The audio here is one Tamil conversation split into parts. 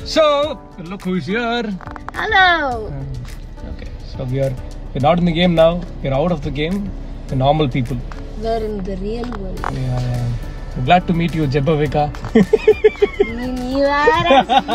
So, look who's here. Hello. Okay, so we are we're not in the game now. We're out of the game. We're normal people. We're in the real world. Yeah, yeah. I'm glad to meet you, Jebavika. நீ நீ வேற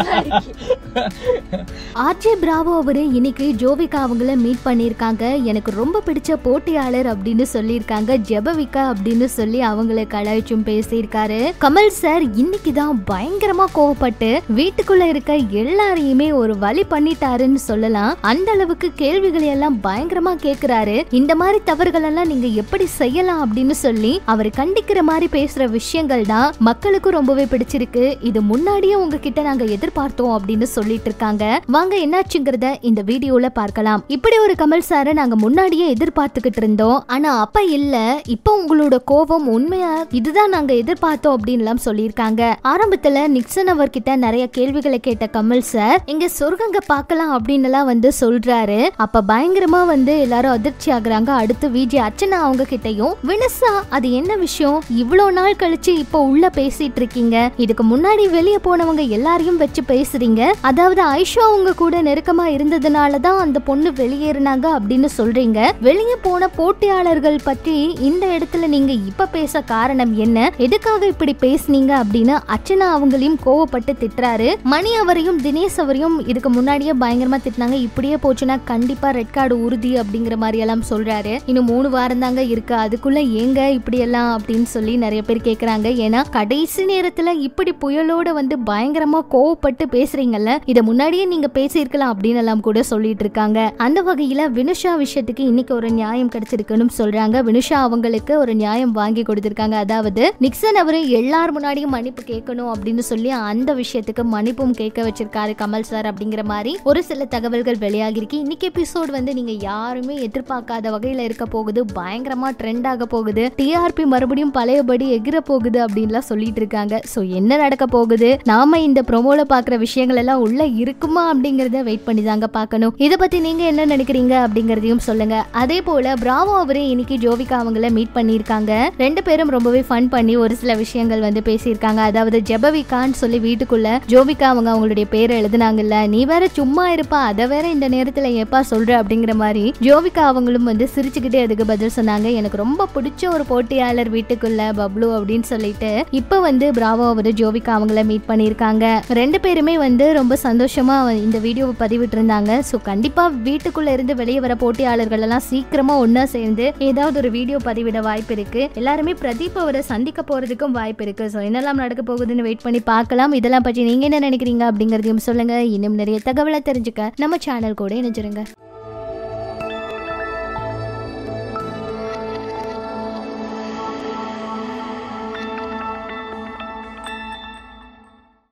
ஆர்ஜே பிராவோ அவரு இன்னைக்கு ஜோவிகா அவங்கள மீட் பண்ணியிருக்காங்க எனக்கு ரொம்ப பிடிச்ச போட்டியாளர் அப்படின்னு சொல்லியிருக்காங்க ஜெபவிகா அப்படின்னு சொல்லி அவங்கள கலாய்ச்சும் பேசியிருக்காரு கமல் சார் இன்னைக்கு தான் பயங்கரமா கோவப்பட்டு வீட்டுக்குள்ள இருக்க எல்லாரையுமே ஒரு வழி பண்ணிட்டாருன்னு சொல்லலாம் அந்த அளவுக்கு கேள்விகளை எல்லாம் பயங்கரமா கேக்குறாரு இந்த மாதிரி தவறுகள் எல்லாம் நீங்க எப்படி செய்யலாம் அப்படின்னு சொல்லி அவர் கண்டிக்கிற மாதிரி பேசுற விஷயங்கள் தான் மக்களுக்கும் ரொம்பவே பிடிச்சிருக்கு இது முன்னாடியே உங்ககிட்ட நாங்க எதிர்பார்த்தோம் அப்படின்னு சொல்லிட்டு இருக்காங்க வாங்க என்னாச்சுங்கிறத இந்த வீடியோல பார்க்கலாம் இப்படி ஒரு கமல் சாரை நாங்க முன்னாடியே எதிர்பார்த்துக்கிட்டு இருந்தோம் ஆனா அப்ப இல்ல இப்ப உங்களோட கோபம் உண்மையா இதுதான் நாங்க எதிர்பார்த்தோம் அப்படின்லாம் சொல்லியிருக்காங்க ஆரம்பத்துல நிக்சன் அவர்கிட்ட நிறைய கேள்விகளை கேட்ட கமல் சார் இங்க சொர்க்கங்க பார்க்கலாம் அப்படின்னு எல்லாம் வந்து சொல்றாரு அப்ப பயங்கரமா வந்து எல்லாரும் அதிர்ச்சி ஆகுறாங்க அடுத்து விஜய் அர்ச்சனா அவங்க கிட்டயும் வினசா அது என்ன விஷயம் இவ்வளோ நாள் கழிச்சு இப்போ உள்ள பேசிட்டு இருக்கீங்க இதுக்கு முன்னாடி வெளியே போனவங்க எல்லாரையும் வச்சு பேசுறீங்க அதாவது ஐஷா அவங்க கூட நெருக்கமா இருந்ததுனால தான் அந்த பொண்ணு வெளியேறினாங்க அப்படின்னு சொல்றீங்க வெளியே போன போட்டியாளர்கள் பற்றி இந்த இடத்துல நீங்க இப்ப பேச காரணம் என்ன எதுக்காக இப்படி பேசுனீங்க அப்படின்னு அர்ச்சனா அவங்களையும் கோவப்பட்டு திட்டுறாரு மணி அவரையும் தினேஷ் அவரையும் இதுக்கு முன்னாடியே பயங்கரமா திட்டினாங்க இப்படியே போச்சுன்னா கண்டிப்பா ரெட் கார்டு உறுதி அப்படிங்கிற மாதிரி எல்லாம் சொல்றாரு இன்னும் மூணு வாரம் தாங்க இருக்கு அதுக்குள்ள ஏங்க இப்படி எல்லாம் அப்படின்னு சொல்லி நிறைய பேர் கேக்குறாங்க ஏன்னா கடைசி நேரத்துல இப்படி புயலோட வந்து பயங்கரமா கோவப்பட்டு பேசுறீங்கல்ல இத முன்னாடியே நீங்க பேசியிருக்கலாம் அப்படின்னு எல்லாம் கூட சொல்லிட்டு இருக்காங்க அந்த வகையில வினுஷா விஷயத்துக்கு இன்னைக்கு ஒரு நியாயம் கிடைச்சிருக்குன்னு சொல்றாங்க வினுஷா அவங்களுக்கு ஒரு நியாயம் வாங்கி கொடுத்திருக்காங்க அதாவது நிக்சன் அவரு எல்லார் முன்னாடியும் மன்னிப்பு கேட்கணும் அப்படின்னு சொல்லி அந்த விஷயத்துக்கு மன்னிப்பும் கேட்க வச்சிருக்காரு கமல் சார் அப்படிங்கிற மாதிரி ஒரு சில தகவல்கள் வெளியாகிருக்கு இன்னைக்கு எபிசோட் வந்து நீங்க யாருமே எதிர்பார்க்காத வகையில இருக்க போகுது பயங்கரமா ட்ரெண்ட் ஆக போகுது டிஆர்பி மறுபடியும் பழையபடி எகிர போகுது அப்படின்லாம் சொல்லிட்டு இருக்காங்க ஸோ என்ன நடக்க போகுது நாம இந்த ப்ரோமோல பாக்குற விஷயங்கள் எல்லாம் உள்ள இருக்குமா அப்படிங்கறத வெயிட் பண்ணி தாங்க பார்க்கணும் இதை பத்தி நீங்க என்ன நினைக்கிறீங்க அப்படிங்கறதையும் சொல்லுங்க அதே போல பிராவோ அவரே இன்னைக்கு ஜோவிகா அவங்கள மீட் பண்ணியிருக்காங்க ரெண்டு பேரும் ரொம்பவே ஃபன் பண்ணி ஒரு சில விஷயங்கள் வந்து பேசியிருக்காங்க அதாவது ஜெபவிகான்னு சொல்லி வீட்டுக்குள்ள ஜோவிகா அவங்க அவங்களுடைய பேரை எழுதுனாங்கல்ல நீ வேற சும்மா இருப்பா அதை வேற இந்த நேரத்துல எப்பா சொல்ற அப்படிங்கிற மாதிரி ஜோவிகா அவங்களும் வந்து சிரிச்சுக்கிட்டே அதுக்கு பதில் சொன்னாங்க எனக்கு ரொம்ப பிடிச்ச ஒரு போட்டியாளர் வீட்டுக்குள்ள பப்ளு அப்படின்னு சொல்லிட்டு இப்ப வந்து பிராவோ அவர் ஜோவிகா அவங்கள மீட் பண்ணியிருக்காங்க ரெண்டு பேருமே வந்து ரொம்ப சந்தோஷமா இந்த வீடியோவை பதிவிட்டு இருந்தாங்க ஸோ கண்டிப்பா வீட்டுக்குள்ள இருந்து வெளியே வர போட்டியாளர்கள் எல்லாம் சீக்கிரமா ஒண்ணா சேர்ந்து ஏதாவது ஒரு வீடியோ பதிவிட வாய்ப்பு இருக்கு எல்லாருமே பிரதீப் அவரை சந்திக்க போறதுக்கும் வாய்ப்பு இருக்கு ஸோ என்னெல்லாம் நடக்க போகுதுன்னு வெயிட் பண்ணி பார்க்கலாம் இதெல்லாம் பற்றி நீங்க என்ன நினைக்கிறீங்க அப்படிங்கறதையும் சொல்லுங்க இன்னும் நிறைய தகவலை தெரிஞ்சுக்க நம்ம சேனல் கூட இணைஞ்சிருங்க